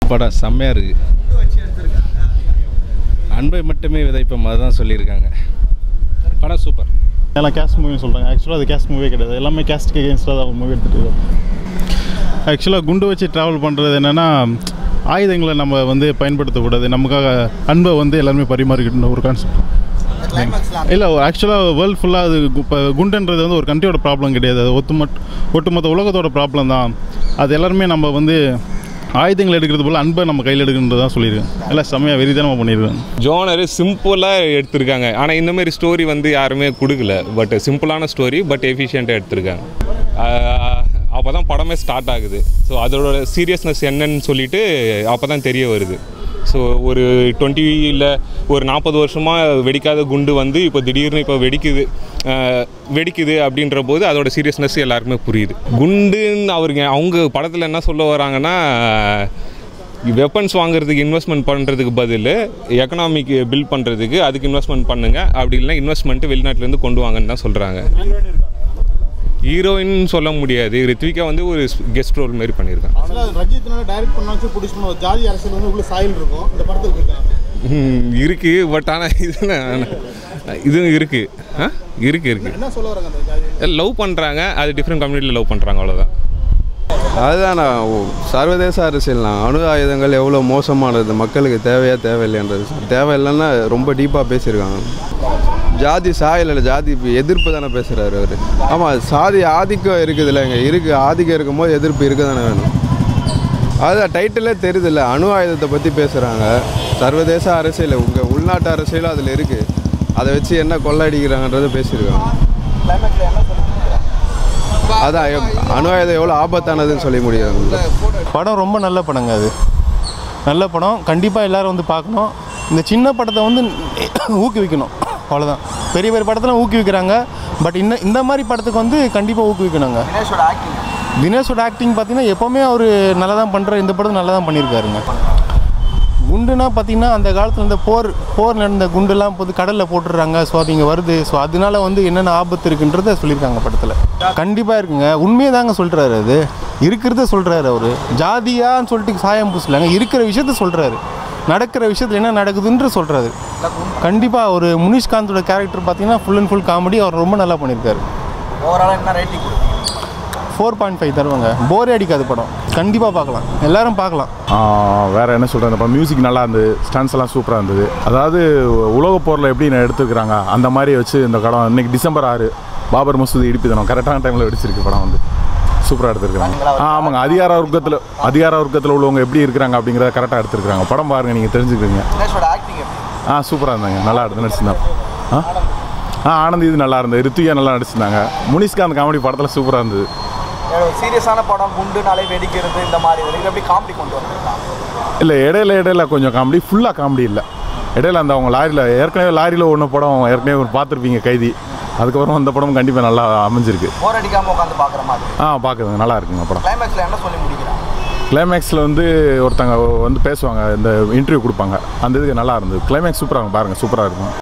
படம் செம்மையாக இருக்குது அன்பை மட்டுமே விதைப்போம் அதுதான் சொல்லியிருக்காங்க படம் சூப்பர் எல்லாம் கேஸ்ட் மூவின்னு சொல்கிறாங்க ஆக்சுவலாக அது கேஸ்ட் மூவியே கிடையாது எல்லாமே கேஸ்ட்டுக்கு எகேன்ஸ்டாக தான் மூவி எடுத்துகிட்டு ஆக்சுவலாக குண்டு வச்சு ட்ராவல் பண்ணுறது என்னென்னா ஆயுதங்களை நம்ம வந்து பயன்படுத்தக்கூடாது நமக்காக அன்பை வந்து எல்லாருமே பரிமாறிக்கிட்டு ஒரு கான்செப்ட் இல்லை ஆக்சுவலாக வேர்ல்டு ஃபுல்லாக அது இப்போ குண்டுன்றது வந்து ஒரு கண்ட்ரியோட ப்ராப்ளம் கிடையாது அது ஒட்டுமொத்த ஒட்டுமொத்த உலகத்தோட ப்ராப்ளம் தான் அது எல்லாருமே நம்ம வந்து ஆயுதங்கள் எடுக்கிறது போல் அன்பை நம்ம கையில் எடுக்கணுன்றது தான் சொல்லியிருக்கேன் எல்லாம் செம்மையாக வெறித்தனமாக பண்ணியிருக்கேன் ஜோனரு சிம்பிளாக எடுத்திருக்காங்க ஆனால் இந்த மாதிரி ஸ்டோரி வந்து யாருமே கொடுக்கல பட் சிம்பிளான ஸ்டோரி பட் எஃபிஷியண்ட்டாக எடுத்திருக்காங்க அப்போ தான் படமே ஸ்டார்ட் ஆகுது ஸோ அதோட சீரியஸ்னஸ் என்னன்னு சொல்லிட்டு அப்போ தான் தெரிய வருது ஸோ ஒரு டுவெண்ட்டியில் ஒரு நாற்பது வருஷமாக வெடிக்காத குண்டு வந்து இப்போ திடீர்னு இப்போ வெடிக்குது அஹ், வெடிக்குது அப்படின்ற போது அதோட சீரியஸ்னஸ் எல்லாருக்குமே புரியுது குண்டுன்னு அவருங்க அவங்க படத்தில் என்ன சொல்ல வராங்கன்னா வெப்பன்ஸ் வாங்குறதுக்கு இன்வெஸ்ட்மெண்ட் பண்ணுறதுக்கு பதில் எக்கனாமிக் பில்ட் பண்ணுறதுக்கு அதுக்கு இன்வெஸ்ட்மெண்ட் பண்ணுங்க அப்படி இல்லைனா இன்வெஸ்ட்மெண்ட்டு வெளிநாட்டிலேருந்து கொண்டு வாங்கன்னு தான் சொல்கிறாங்க ஹீரோயின் சொல்ல முடியாது ரித்விகா வந்து ஒரு கெஸ்ட் ரோல் மாதிரி பண்ணியிருக்காங்க ஆக்சுவலாக ரஜித்னால டைரக்ட் பண்ணாச்சு ப்ரொடியூஸ் பண்ண ஒரு ஜாதி அரசியல் வந்து உள்ள சாயல் இருக்கும் இந்த படத்துக்கு இருக்காங்க ம், இருக்கு பட் ஆனால் இது நான் இதுவும் இருக்கு ஆ இருக்கு இருக்கு என்ன சொல்ல வராங்க அந்த ஜாதி லவ் பண்ணுறாங்க அது டிஃப்ரெண்ட் கம்யூனிட்டியில் லவ் பண்ணுறாங்க அவ்வளோதான் அதுதான் நான் ஓ- சர்வதேச அரசியல்னா அணு ஆயுதங்கள் எவ்வளோ மோசமானது மக்களுக்கு தேவையா தேவையில்லைன்றது தேவையில்லைன்னா ரொம்ப டீப்பாக பேசியிருக்காங்க ஜாதி சாயல் இல்லை ஜாதி எதிர்ப்பு தானே பேசுகிறாரு அவர் ஆமாம் சாதி ஆதிக்கம் இருக்குது இல்லைங்க இருக்குது ஆதிக்கம் இருக்கும்போது எதிர்ப்பு இருக்க தானே வேணும் அதுதான் டைட்டிலே தெரியுதுல்ல அணு ஆயுதத்தை பற்றி பேசுகிறாங்க சர்வதேச அரசியல் உங்கள் உள்நாட்டு அரசியலும் அதில் இருக்குது அதை வச்சு என்ன கொள்ளடிக்கிறாங்கன்றதை பேசியிருக்காங்க அதான் எப்- அணு ஆயுதம் எவ்வளோ ஆபத்தானதுன்னு சொல்லி முடியாது படம் ரொம்ப நல்ல படங்க அது நல்ல படம் கண்டிப்பாக எல்லாரும் வந்து பார்க்கணும் இந்த சின்ன படத்தை வந்து ஊக்குவிக்கணும் அவ்வளோதான் பெரிய பெரிய படத்தில் ஊக்குவிக்கிறாங்க பட் இந்த இந்த மாதிரி படத்துக்கு வந்து கண்டிப்பாக ஊக்குவிக்கணுங்க தினேஷோட ஆக்டிங் பார்த்தீங்கன்னா எப்போவுமே அவர் நல்லா தான் பண்ணுற இந்த படம் நல்லா தான் பண்ணியிருக்காருங்க குண்டுனா பார்த்தீங்கன்னா அந்த காலத்தில் இந்த போர் போர் நடந்த குண்டுலாம் போது கடலில் போட்டுடுறாங்க ஸோ அது இங்கே வருது ஸோ அதனால வந்து என்னென்ன ஆபத்து இருக்குன்றத சொல்லியிருக்காங்க படத்தில் கண்டிப்பாக இருக்குங்க உண்மையை தாங்க சொல்கிறாரு அது இருக்கிறத சொல்கிறாரு அவர் ஜாதியான்னு சொல்லிட்டு சாயம் பூசலாங்க இருக்கிற விஷயத்த சொல்கிறாரு நடக்கிற விஷயத்தில் என்ன நடக்குதுன்ற சொல்கிறாரு கண்டிப்பாக ஒரு முனிஷ்காந்தோட கேரக்டர் பார்த்தீங்கன்னா ஃபுல் அண்ட் ஃபுல் காமெடி அவர் ரொம்ப நல்லா பண்ணியிருக்காரு ஓவராலாக என்ன ரேட்டிங் கொடுப்பீங்க ஃபோர் பாயிண்ட் ஃபைவ் தருவாங்க போரே அடிக்காது படம் கண்டிப்பாக பார்க்கலாம் எல்லாரும் பார்க்கலாம் வேறு என்ன சொல்கிறேன் அந்த படம் மியூசிக் நல்லா இருந்தது ஸ்டான்ஸ் எல்லாம் சூப்பராக இருந்தது அதாவது உலகப் போரில் எப்படி நான் எடுத்துக்கிறாங்க அந்த மாதிரி வச்சு இந்த படம் இன்னைக்கு டிசம்பர் ஆறு பாபர் மசூதி இடிப்பு தினம் கரெக்டான டைமில் வெடிச்சிருக்கு படம் வந்து சூப்பராக எடுத்துருக்காங்க ஆ ஆமாங்க அதிகார வர்க்கத்தில் அதிகார வர்க்கத்தில் உள்ளவங்க எப்படி இருக்கிறாங்க அப்படிங்கிறத கரெக்டாக எடுத்துருக்காங்க படம் பாருங்கள் நீங்கள் தெரிஞ்சுக்கிறீங்க தினேஷோட ஆக்டிங் எப்படி ஆ சூப்பராக இருந்தாங்க நல்லா எடுத்து நடிச்சிருந்தாங்க ஆ ஆ ஆனந்த் இது நல்லா இருந்தது ரித்துயா நல்லா நடிச்சிருந்தாங்க முனிஷ்காந்த் காமெடி படத்தில் சூப்பராக இருந்தது சீரியஸான படம் குண்டுனாலே வெடிக்கிறது இந்த மாதிரி இது எப்படி காமெடி கொண்டு வந்திருக்காங்க இல்லை இடையில இடையில கொஞ்சம் காமெடி ஃபுல்லாக காமெடி இல்லை இடையில அந்த அவங்க லாரியில் ஏற்கனவே லாரியில் ஒன்று படம் ஏற்கனவே ஒரு பார்த்துருப்பீங்க கைதி அதுக்கப்புறம் அந்த படம் கண்டிப்பாக நல்லா அமைஞ்சிருக்கு போர் அடிக்காமல் உட்காந்து பார்க்குற மாதிரி ஆ பார்க்குதுங்க நல்லா இருக்குங்க படம் கிளைமேக்ஸில் என்ன சொல்லி முடிக்கிறாங்க கிளைமேக்ஸில் வந்து ஒருத்தங்க வந்து பேசுவாங்க இந்த இன்டர்வியூ கொடுப்பாங்க அந்த இதுக்கு நல்லா இருந்தது கிளைமேக்ஸ் சூப்பராக பாருங்கள் சூப்பராக இருக்கும்